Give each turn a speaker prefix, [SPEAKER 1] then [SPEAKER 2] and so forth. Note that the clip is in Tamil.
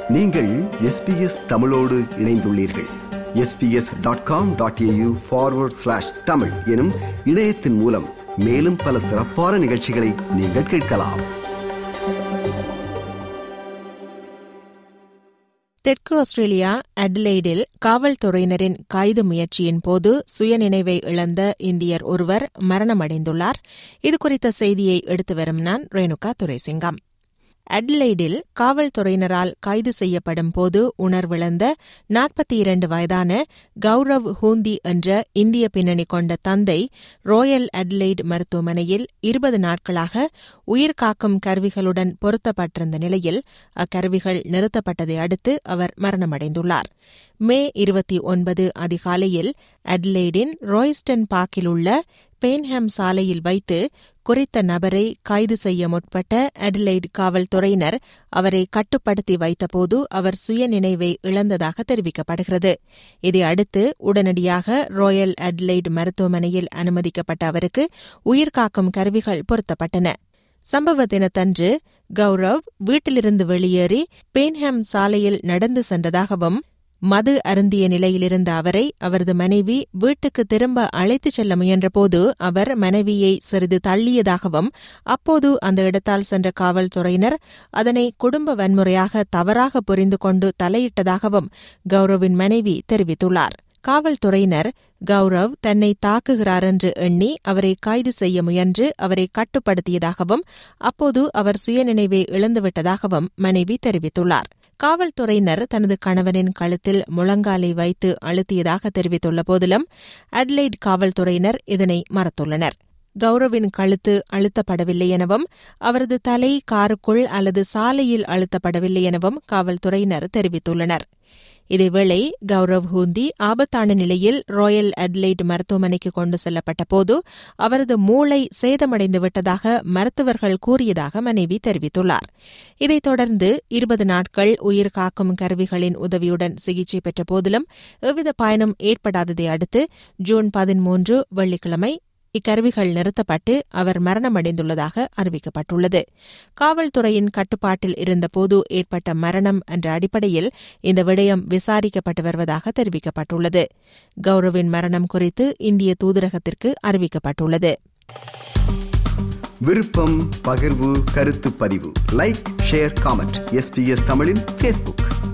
[SPEAKER 1] நீங்கள் எஸ்பிஎஸ் தமிழோடு இணைந்துள்ளீர்கள் SBS dot com dot A U forward slash Tamil எனும் இணையத்தின் மூலம் மேலும் பல சிறப்பான நிகழ்ச்சிகளை நீங்கள் கேட்கலாம்
[SPEAKER 2] தெற்கு ஆஸ்திரேலியா அட்லைடில் காவல்துறையினரின் கைது முயற்சியின் போது சுயநினைவை இழந்த இந்தியர் ஒருவர் மரணமடைந்துள்ளார் இதுகுறித்த செய்தியை எடுத்து வரும் நான் ரேணுகா துரைசிங்கம் அட்லைடில் காவல்துறையினரால் கைது செய்யப்படும் போது உணர்விழந்த நாற்பத்தி இரண்டு வயதான கௌரவ் ஹூந்தி என்ற இந்திய பின்னணி கொண்ட தந்தை ரோயல் அட்லைட் மருத்துவமனையில் இருபது நாட்களாக உயிர்காக்கும் கருவிகளுடன் பொருத்தப்பட்டிருந்த நிலையில் அக்கருவிகள் நிறுத்தப்பட்டதை அடுத்து அவர் மரணமடைந்துள்ளார் மே இருபத்தி ஒன்பது அதிகாலையில் அட்லைடின் ரோய்ஸ்டன் பார்க்கில் உள்ள பேன்ஹாம் சாலையில் வைத்து குறித்த நபரை கைது செய்ய முற்பட்ட அடிலைட் காவல்துறையினர் அவரை கட்டுப்படுத்தி வைத்தபோது அவர் சுயநினைவை இழந்ததாக தெரிவிக்கப்படுகிறது இதையடுத்து உடனடியாக ராயல் அட்லைட் மருத்துவமனையில் அனுமதிக்கப்பட்ட அவருக்கு உயிர்காக்கும் கருவிகள் பொருத்தப்பட்டன சம்பவ தினத்தன்று கௌரவ் வீட்டிலிருந்து வெளியேறி பேன்ஹாம் சாலையில் நடந்து சென்றதாகவும் மது அருந்திய நிலையிலிருந்த அவரை அவரது மனைவி வீட்டுக்கு திரும்ப அழைத்துச் செல்ல முயன்றபோது அவர் மனைவியை சிறிது தள்ளியதாகவும் அப்போது அந்த இடத்தால் சென்ற காவல்துறையினர் அதனை குடும்ப வன்முறையாக தவறாக புரிந்து கொண்டு தலையிட்டதாகவும் கௌரவின் மனைவி தெரிவித்துள்ளார் காவல்துறையினர் கௌரவ் தன்னை தாக்குகிறார் என்று எண்ணி அவரை கைது செய்ய முயன்று அவரை கட்டுப்படுத்தியதாகவும் அப்போது அவர் சுயநினைவை இழந்துவிட்டதாகவும் மனைவி தெரிவித்துள்ளார் காவல்துறையினர் தனது கணவனின் கழுத்தில் முழங்காலை வைத்து அழுத்தியதாக தெரிவித்துள்ள போதிலும் அட்லைட் காவல்துறையினர் இதனை மறுத்துள்ளனர் கௌரவின் கழுத்து அழுத்தப்படவில்லை எனவும் அவரது தலை காருக்குள் அல்லது சாலையில் அழுத்தப்படவில்லை எனவும் காவல்துறையினர் தெரிவித்துள்ளனர் இதேவேளை கௌரவ் ஹூந்தி ஆபத்தான நிலையில் ராயல் அட்லைட் மருத்துவமனைக்கு கொண்டு செல்லப்பட்ட போது அவரது மூளை சேதமடைந்து விட்டதாக மருத்துவர்கள் கூறியதாக மனைவி தெரிவித்துள்ளார் இதைத் தொடர்ந்து இருபது நாட்கள் உயிர் காக்கும் கருவிகளின் உதவியுடன் சிகிச்சை பெற்ற போதிலும் எவ்வித பயனும் ஏற்படாததை அடுத்து ஜூன் பதிமூன்று வெள்ளிக்கிழமை இக்கருவிகள் நிறுத்தப்பட்டு அவர் மரணமடைந்துள்ளதாக அறிவிக்கப்பட்டுள்ளது காவல்துறையின் கட்டுப்பாட்டில் இருந்தபோது ஏற்பட்ட மரணம் என்ற அடிப்படையில் இந்த விடயம் விசாரிக்கப்பட்டு வருவதாக தெரிவிக்கப்பட்டுள்ளது கௌரவின் மரணம் குறித்து இந்திய தூதரகத்திற்கு அறிவிக்கப்பட்டுள்ளது
[SPEAKER 1] விருப்பம் பகிர்வு கருத்து பதிவு லைக் ஷேர் காமெண்ட் எஸ்பிஎஸ் தமிழின் ஃபேஸ்புக்